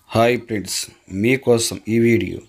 hi friends మీకోసం ఈ video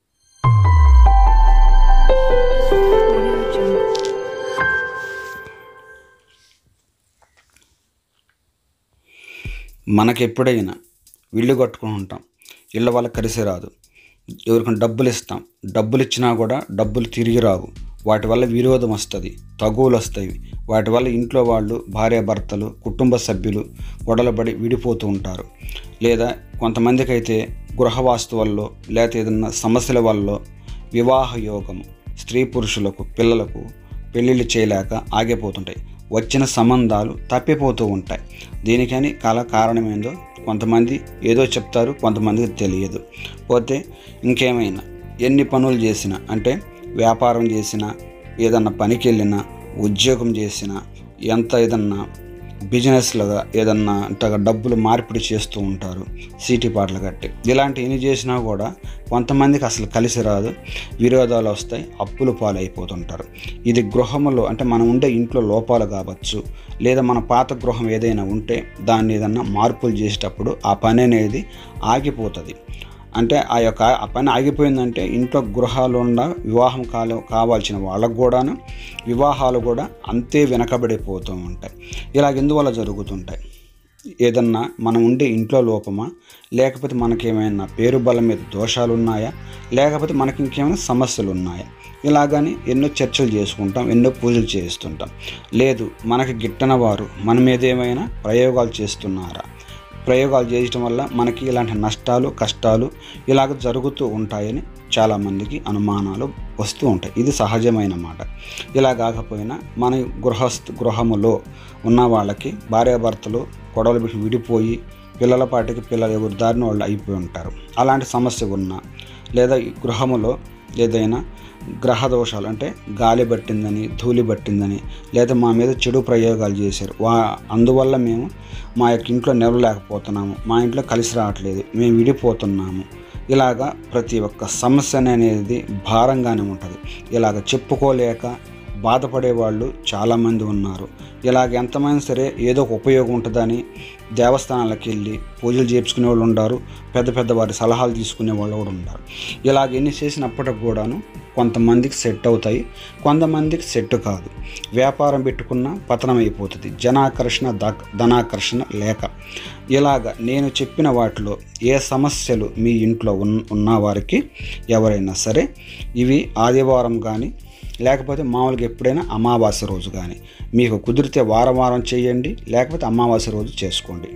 మనకెప్పుడైనా ఇల్లు కట్టుకుని ఉంటాం ఇళ్ళ వల్ల కలిసి రాదు ఎవరికైనా డబ్బులు ఇస్తాం డబ్బులు ఇచ్చినా కూడా డబ్బులు తిరిగి రావు వాటి వల్ల విరోధం వస్తుంది తగువులు వస్తాయి వాటి వల్ల ఇంట్లో వాళ్ళు భార్యాభర్తలు కుటుంబ సభ్యులు గొడవలబడి విడిపోతూ ఉంటారు లేదా కొంతమందికి అయితే గృహవాస్తు వల్ల లేకపోతే ఏదన్నా సమస్యల వల్ల వివాహ యోగం స్త్రీ పురుషులకు పిల్లలకు పెళ్ళిళ్ళు చేయలేక ఆగిపోతుంటాయి వచ్చిన సంబంధాలు తప్పిపోతూ ఉంటాయి దీనికని కల కారణమేందో కొంతమంది ఏదో చెప్తారు కొంతమందికి తెలియదు పోతే ఇంకేమైనా ఎన్ని పనులు చేసినా అంటే వ్యాపారం చేసినా ఏదన్నా పనికి వెళ్ళినా ఉద్యోగం చేసినా ఎంత ఏదన్నా బిజినెస్లుగా ఏదన్నా అంటే డబ్బులు మార్పిడి చేస్తూ ఉంటారు సీటీ పాటలు కట్టి ఇలాంటి ఎన్ని చేసినా కూడా కొంతమందికి అసలు కలిసి రాదు విరోధాలు వస్తాయి అప్పులు పాలైపోతుంటారు ఇది గృహములో అంటే మనం ఉండే ఇంట్లో లోపాలు కావచ్చు లేదా మన పాత గృహం ఏదైనా ఉంటే దాన్ని ఏదన్నా మార్పులు చేసేటప్పుడు ఆ పని అనేది ఆగిపోతుంది అంటే ఆ యొక్క ఆ పని ఆగిపోయిందంటే ఇంట్లో గృహాలు ఉన్న వివాహం కాల కావాల్సిన వాళ్ళకు కూడాను వివాహాలు కూడా అంతే వెనకబడిపోతూ ఉంటాయి ఇలాగ ఎందువల్ల జరుగుతుంటాయి ఏదన్నా మనం ఉండే ఇంట్లో లోపమా లేకపోతే మనకేమైనా పేరు బలం మీద దోషాలు ఉన్నాయా లేకపోతే మనకి ఇంకేమైనా సమస్యలు ఉన్నాయా ఇలాగని ఎన్నో చర్చలు చేసుకుంటాం ఎన్నో పూజలు చేస్తుంటాం లేదు మనకి గిట్టన వారు మన మీద ఏమైనా ప్రయోగాలు చేస్తున్నారా ప్రయోగాలు చేయటం వల్ల మనకి ఇలాంటి నష్టాలు కష్టాలు ఇలాగ జరుగుతూ ఉంటాయని చాలామందికి అనుమానాలు వస్తూ ఉంటాయి ఇది సహజమైన మాట ఇలా కాకపోయినా మన గృహస్థ గృహములో ఉన్న వాళ్ళకి భార్యాభర్తలు గొడవలు పెట్టి విడిపోయి పిల్లల పాటికి పిల్లలు ఎవరి దారిన వాళ్ళు అయిపోయి ఉంటారు అలాంటి సమస్య ఉన్నా లేదా ఈ గృహములో ఏదైనా గ్రహ దోషాలు అంటే గాలి పట్టిందని ధూళి పట్టిందని లేదా మా మీద చెడు ప్రయోగాలు చేశారు వా అందువల్ల మేము మా యొక్క ఇంట్లో నిలవలేకపోతున్నాము మా ఇంట్లో కలిసి రావట్లేదు మేము విడిపోతున్నాము ఇలాగా ప్రతి ఒక్క సమస్య అనేది భారంగానే ఉంటుంది ఇలాగ చెప్పుకోలేక బాధపడే వాళ్ళు చాలామంది ఉన్నారు ఇలాగ ఎంతమంది సరే ఏదో ఒక ఉపయోగం ఉంటుందని దేవస్థానాలకు వెళ్ళి పూజలు చేర్చుకునే వాళ్ళు ఉన్నారు పెద్ద పెద్ద వారి సలహాలు తీసుకునే వాళ్ళు కూడా ఉన్నారు ఇలాగ ఎన్ని చేసినప్పటికి కూడాను కొంతమందికి సెట్ అవుతాయి కొంతమందికి సెట్ కాదు వ్యాపారం పెట్టుకున్న పతనం అయిపోతుంది జనాకర్షణ ద ధనాకర్షణ లేక ఇలాగ నేను చెప్పిన వాటిలో ఏ సమస్యలు మీ ఇంట్లో ఉన్ ఉన్న వారికి ఎవరైనా సరే ఇవి ఆదివారం కానీ లేకపోతే మామూలుగా ఎప్పుడైనా అమావాస్య రోజు కానీ మీకు కుదిరితే వారం వారం చేయండి లేకపోతే అమావాస్య రోజు చేసుకోండి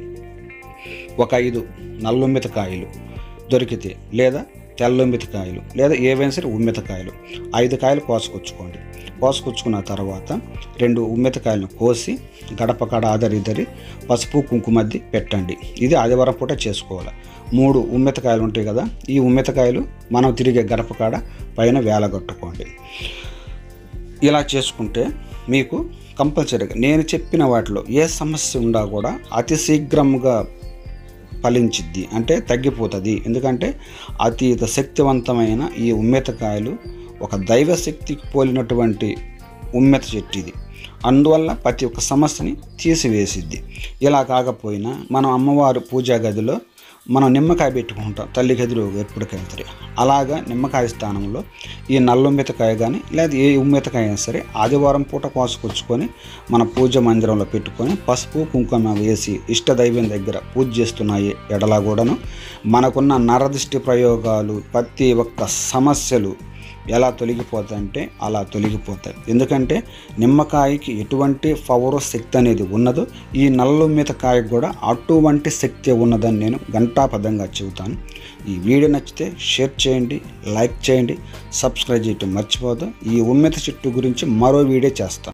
ఒక ఐదు నల్లుమ్మితకాయలు దొరికితే లేదా తెల్లొమ్మితకాయలు లేదా ఏవైనా సరే ఉమ్మితకాయలు ఐదు కాయలు కోసుకొచ్చుకోండి కోసుకొచ్చుకున్న తర్వాత రెండు ఉమ్మితకాయలను కోసి గడప కడ ఆదరిద్దరి పసుపు కుంకుమద్ది పెట్టండి ఇది ఆదివారం పూట చేసుకోవాలి మూడు ఉమ్మితకాయలు ఉంటాయి కదా ఈ ఉమ్మితకాయలు మనం తిరిగే గడప కాడ పైన వేలగొట్టుకోండి ఇలా చేసుకుంటే మీకు కంపల్సరీగా నేను చెప్పిన వాటిలో ఏ సమస్య ఉన్నా కూడా అతి శీఘ్రంగా ఫలించిద్ది అంటే తగ్గిపోతుంది ఎందుకంటే అతీత శక్తివంతమైన ఈ ఉమ్మెతకాయలు ఒక దైవ శక్తికి పోలినటువంటి ఉమ్మెత చెట్టు ఇది అందువల్ల ప్రతి ఒక్క సమస్యని తీసివేసిద్ది ఇలా కాకపోయినా మనం అమ్మవారు పూజా గదిలో మనం నిమ్మకాయ పెట్టుకుంటాం తల్లి గదిలో ఎప్పటికైతే అలాగా నిమ్మకాయ స్థానంలో ఈ నల్లుమ్మితకాయ కానీ లేదా ఏ ఉమ్మితకాయ అయినా సరే ఆదివారం పూట కోసుకొచ్చుకొని మన పూజ మందిరంలో పెట్టుకొని పసుపు కుంకుమ వేసి ఇష్టదైవం దగ్గర పూజ చేస్తున్నాయి ఎడలా కూడాను మనకున్న నరదృష్టి ప్రయోగాలు ప్రతి ఒక్క సమస్యలు ఎలా తొలగిపోతాయంటే అలా తొలగిపోతాయి ఎందుకంటే నిమ్మకాయకి ఎటువంటి పవర్ శక్తి అనేది ఉన్నదో ఈ నల్లు మితకాయకు కూడా అటువంటి శక్తి ఉన్నదని నేను ఘంటాపదంగా చెబుతాను ఈ వీడియో నచ్చితే షేర్ చేయండి లైక్ చేయండి సబ్స్క్రైబ్ చేయటం మర్చిపోదు ఈ ఉమ్మెత చెట్టు గురించి మరో వీడియో చేస్తాను